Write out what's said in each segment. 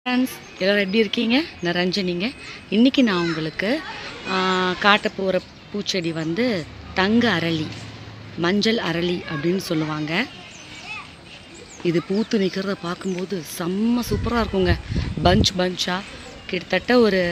friends எல்லோரும் எப்படி இருக்கீங்க நான் ரஞ்சனிங்க இன்றைக்கி நான் உங்களுக்கு காட்ட போகிற பூச்செடி வந்து தங்க அரளி மஞ்சள் அரளி அப்படின்னு சொல்லுவாங்க இது பூத்து நிற்கிறத பார்க்கும்போது செம்ம சூப்பராக இருக்குங்க பஞ்ச் பஞ்சாக கிட்டத்தட்ட ஒரு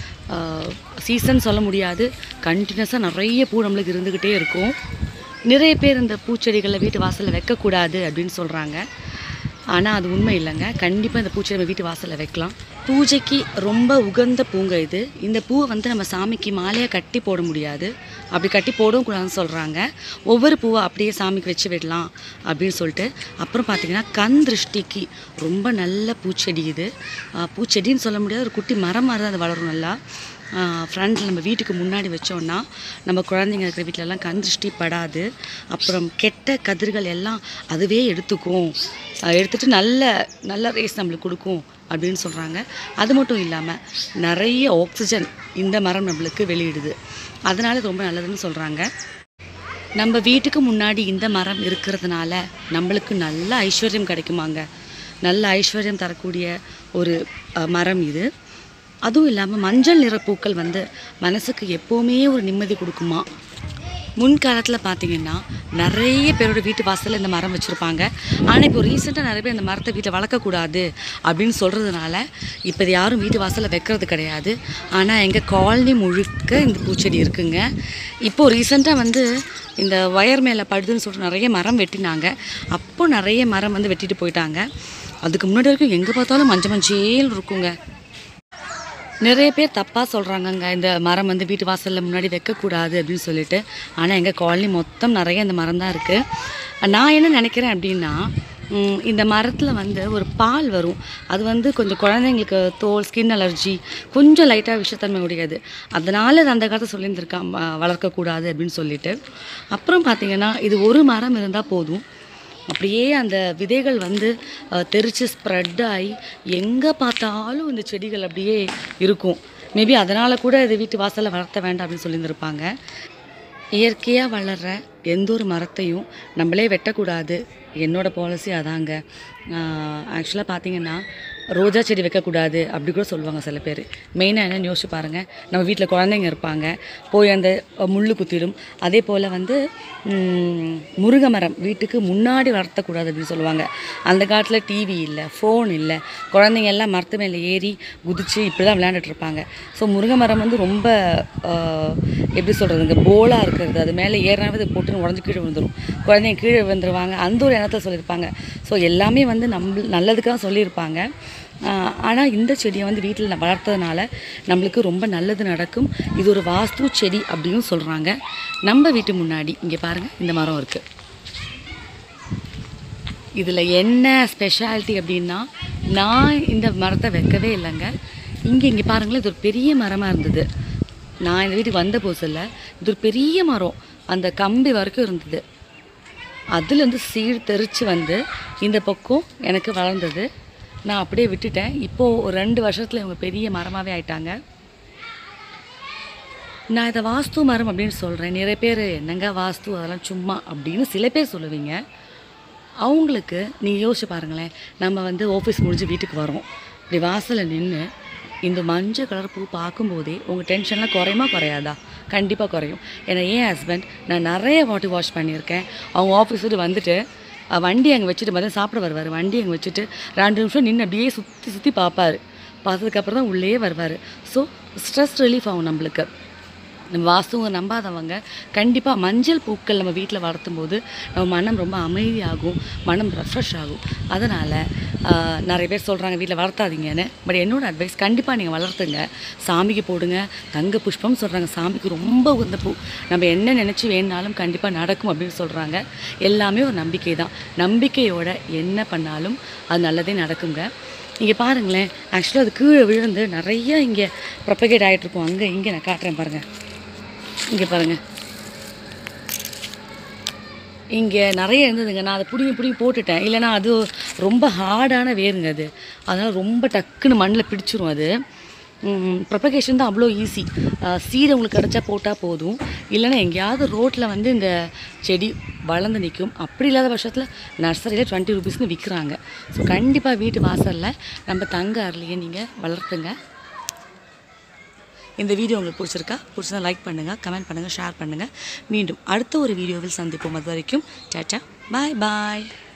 சீசன் சொல்ல முடியாது கண்டினியூஸாக நிறைய பூ நம்மளுக்கு இருந்துக்கிட்டே இருக்கும் நிறைய பேர் இந்த பூச்செடிகளை வீட்டு வாசலில் வைக்கக்கூடாது அப்படின்னு சொல்கிறாங்க ஆனால் அது உண்மை இல்லைங்க கண்டிப்பாக இந்த பூச்செடி நம்ம வீட்டு வாசலில் வைக்கலாம் பூஜைக்கு ரொம்ப உகந்த பூங்க இது இந்த பூவை வந்து நம்ம சாமிக்கு மாலையாக கட்டி போட முடியாது அப்படி கட்டி போடவும் கூடாதுன்னு சொல்கிறாங்க ஒவ்வொரு பூவை அப்படியே சாமிக்கு வச்சு விடலாம் அப்படின்னு சொல்லிட்டு அப்புறம் பார்த்திங்கன்னா கண் திருஷ்டிக்கு ரொம்ப நல்ல பூச்செடி இது ஆஹ் பூச்செடின்னு சொல்ல முடியாது ஒரு குட்டி மரம் மாதிரி தான் அது வளரும் நல்லா ஃப்ரண்ட்டில் நம்ம வீட்டுக்கு முன்னாடி வச்சோன்னா நம்ம குழந்தைங்க இருக்கிற வீட்டிலலாம் கண் திருஷ்டி படாது அப்புறம் கெட்ட கதிர்கள் எல்லாம் அதுவே எடுத்துக்கும் அஹ் எடுத்துட்டு நல்ல நல்ல ரேஸ் நம்மளுக்கு கொடுக்கும் அப்படின்னு சொல்கிறாங்க அது மட்டும் இல்லாமல் நிறைய ஆக்சிஜன் இந்த மரம் நம்மளுக்கு வெளியிடுது அதனால இது ரொம்ப நல்லதுன்னு சொல்கிறாங்க நம்ம வீட்டுக்கு முன்னாடி இந்த மரம் இருக்கிறதுனால நம்மளுக்கு நல்ல ஐஸ்வர்யம் கிடைக்குமாங்க நல்ல ஐஸ்வர்யம் தரக்கூடிய ஒரு அஹ், மரம் இது அதுவும் இல்லாமல் மஞ்சள் நிற பூக்கள் வந்து மனசுக்கு எப்போவுமே ஒரு நிம்மதி கொடுக்குமா முன்காலத்தில் பார்த்தீங்கன்னா நிறைய பேரோட வீட்டு வாசலில் இந்த மரம் வச்சுருப்பாங்க ஆனால் இப்போ ரீசெண்டாக நிறைய பேர் இந்த மரத்தை வீட்டில் வளர்க்கக்கூடாது அப்படின்னு சொல்கிறதுனால இப்போ இது யாரும் வீட்டு வாசலில் வைக்கிறது கிடையாது ஆனால் எங்கள் காலனி முழுக்க இந்த பூச்செடி இருக்குங்க இப்போது ரீசெண்டாக வந்து இந்த ஒயர் மேலே படுதுன்னு சொல்லிட்டு நிறைய மரம் வெட்டினாங்க அப்போ நிறைய மரம் வந்து வெட்டிட்டு போயிட்டாங்க அதுக்கு முன்னாடி வரைக்கும் எங்கே பார்த்தாலும் மஞ்சள் மஞ்சேல் இருக்குங்க நிறைய பேர் தப்பாக சொல்கிறாங்கங்க இந்த மரம் வந்து வீட்டு வாசலில் முன்னாடி வைக்கக்கூடாது அப்படின்னு சொல்லிட்டு ஆனால் எங்கள் காலனி மொத்தம் நிறைய இந்த மரம் தான் இருக்குது நான் என்ன நினைக்கிறேன் அப்படின்னா ம், இந்த மரத்தில் வந்து ஒரு பால் வரும் அது வந்து கொஞ்சம் குழந்தைங்களுக்கு தோல் ஸ்கின் அலர்ஜி கொஞ்சம் லைட்டாக விஷத்தன்மை உடையது அதனால் அது அந்த காலத்தை சொல்லியிருந்திருக்கான் வ- வளர்க்கக்கூடாது அப்படின்னு சொல்லிட்டு அப்புறம் பார்த்தீங்கன்னா இது ஒரு மரம் இருந்தால் போதும் அப்படியே அந்த விதைகள் வந்து அஹ், தெரிச்சு ஸ்ப்ரெட் ஆகி எங்கே பார்த்தாலும் இந்த செடிகள் அப்படியே இருக்கும் மேபி அதனால் கூட இது வீட்டு வாசலில் வளர்த்த வேண்டாம் அப்படின்னு சொல்லியிருந்திருப்பாங்க இயற்கையாக வளர்கிற எந்த ஒரு மரத்தையும் நம்மளே வெட்டக்கூடாது என்னோட பாலிசி அதாங்க ஆக்சுவலாக பார்த்தீங்கன்னா ரோஜா செடி வைக்கக்கூடாது அப்படி கூட சொல்லுவாங்க சில பேர் மெயினாக என்னன்னு யோசிச்சு பாருங்கள் நம்ம வீட்டில் குழந்தைங்க இருப்பாங்க போய் அந்த அஹ், முள்ளு குத்திடும் அதே போல் வந்து ம், முருங்கை மரம் வீட்டுக்கு முன்னாடி வளர்த்தக்கூடாது அப்படின்னு சொல்லுவாங்க அந்த காலத்தில் டிவி இல்லை ஃபோன் இல்லை குழந்தைங்க எல்லாம் மரத்து மேலே ஏறி குதிச்சு இப்படி தான் விளையாண்டுட்டு இருப்பாங்க ஸோ முருங்கை மரம் வந்து ரொம்ப ஆஹ், எப்படி சொல்கிறதுங்க போலாக இருக்கிறது அது மேலே ஏறினாவே அது போட்டுன்னு உடஞ்சி கீழே விழுந்துரும் குழந்தைங்க கீழே விழுந்துருவாங்க அந்த ஒரு எண்ணத்தில் சொல்லியிருப்பாங்க ஸோ எல்லாமே வந்து நம்ம நல்லதுக்காக சொல்லியிருப்பாங்க ஆனால் இந்த செடியை வந்து வீட்டில் வளர்த்ததுனால நம்மளுக்கு ரொம்ப நல்லது நடக்கும் இது ஒரு வாஸ்து செடி அப்படின்னு சொல்கிறாங்க நம்ம வீட்டு முன்னாடி இங்கே பாருங்கள் இந்த மரம் இருக்குது இதில் என்ன ஸ்பெஷாலிட்டி அப்படின்னா நான் இந்த மரத்தை வைக்கவே இல்லைங்க இங்கே இங்கே பாருங்களேன் இது ஒரு பெரிய மரமாக இருந்தது நான் இந்த வீட்டுக்கு வந்த புதுசில் இது ஒரு பெரிய மரம் அந்த கம்பி வரைக்கும் இருந்தது அதுலேருந்து சீழ் தெரிச்சு வந்து இந்த பக்கம் எனக்கு வளர்ந்தது நான் அப்படியே விட்டுட்டேன் இப்போது ஒரு ரெண்டு வருஷத்தில் இவங்க பெரிய மரமாகவே ஆயிட்டாங்க நான் இதை வாஸ்து மரம் அப்படின்னு சொல்கிறேன் நிறைய பேர் என்னங்க வாஸ்து அதெல்லாம் சும்மா அப்படின்னு சில பேர் சொல்லுவீங்க அவங்களுக்கு நீங்கள் யோசிச்சு பாருங்களேன் நம்ம வந்து ஆஃபீஸ் முடிஞ்சு வீட்டுக்கு வரோம் இப்படி வாசலில் நின்று இந்த மஞ்சள் கலர் பூ பார்க்கும்போதே உங்கள் டென்ஷன்லாம் குறையுமா குறையாதா கண்டிப்பாக குறையும் ஏன்னா என் ஹஸ்பண்ட் நான் நிறைய வாட்டி வாஷ் பண்ணியிருக்கேன் அவங்க ஆஃபீஸ் விட்டு வந்துட்டு அஹ், வண்டி அங்கே வச்சுட்டு மதியம் சாப்பிட வருவார் வண்டி அங்கே வச்சுட்டு ரெண்டு நிமிஷம் நின்று அப்படியே சுற்றி சுற்றி பார்ப்பார் பார்த்ததுக்கப்புறம் தான் உள்ளே வருவார் ஸோ ஸ்ட்ரெஸ் ரிலீஃப் ஆகும் நம்மளுக்கு நம்ம வாஸ்துவங்க நம்பாதவங்க கண்டிப்பாக மஞ்சள் பூக்கள் நம்ம வீட்டில் வளர்த்தும் போது நம்ம மனம் ரொம்ப அமைதியாகும் மனம் ரெஃப்ரெஷ் ஆகும் அதனால் நிறைய பேர் சொல்கிறாங்க வீட்டில் வளர்த்தாதீங்கன்னு பட் என்னோட அட்வைஸ் கண்டிப்பாக நீங்கள் வளர்த்துங்க சாமிக்கு போடுங்க தங்க புஷ்பம் சொல்கிறாங்க சாமிக்கு ரொம்ப உகந்த பூ நம்ம என்ன நினச்சி வேணுனாலும் கண்டிப்பாக நடக்கும் அப்படின்னு சொல்கிறாங்க எல்லாமே ஒரு நம்பிக்கை தான் நம்பிக்கையோட என்ன பண்ணாலும் அது நல்லதே நடக்குங்க இங்கே பாருங்களேன் ஆக்சுவலாக அது கீழே விழுந்து நிறைய இங்கே ப்ரொபகேட் ஆகிட்டு இருக்கும் அங்கே இங்கே நான் காட்டுறேன் பாருங்கள் இங்கே பாருங்கள் இங்கே நிறைய இருந்ததுங்க நான் அதை பிடிங்கி பிடிங்கி போட்டுட்டேன் இல்லைன்னா அது ரொம்ப ஹார்டான வேருங்க அது அதனால் ரொம்ப டக்குன்னு மண்ணில் பிடிச்சிரும் அது ப்ரொபகேஷன் தான் அவ்வளோ ஈஸி சீடு உங்களுக்கு கிடச்சா போட்டால் போதும் இல்லைன்னா எங்கேயாவது ரோட்டில் வந்து இந்த செடி வளர்ந்து நிற்கும் அப்படி இல்லாத பட்சத்தில் நர்சரியில் டுவெண்ட்டி ருபீஸ்னு விற்கிறாங்க ஸோ கண்டிப்பாக வீட்டு வாசலில் நம்ம தங்க அரளியை நீங்கள் வளர்த்துங்க இந்த வீடியோ உங்களுக்கு பிடிச்சிருக்கா பிடிச்சதா லைக் பண்ணுங்கள் கமெண்ட் பண்ணுங்கள் ஷேர் பண்ணுங்கள் மீண்டும் அடுத்த ஒரு வீடியோவில் சந்திப்போம் அது வரைக்கும் சாச்சா பாய் பாய்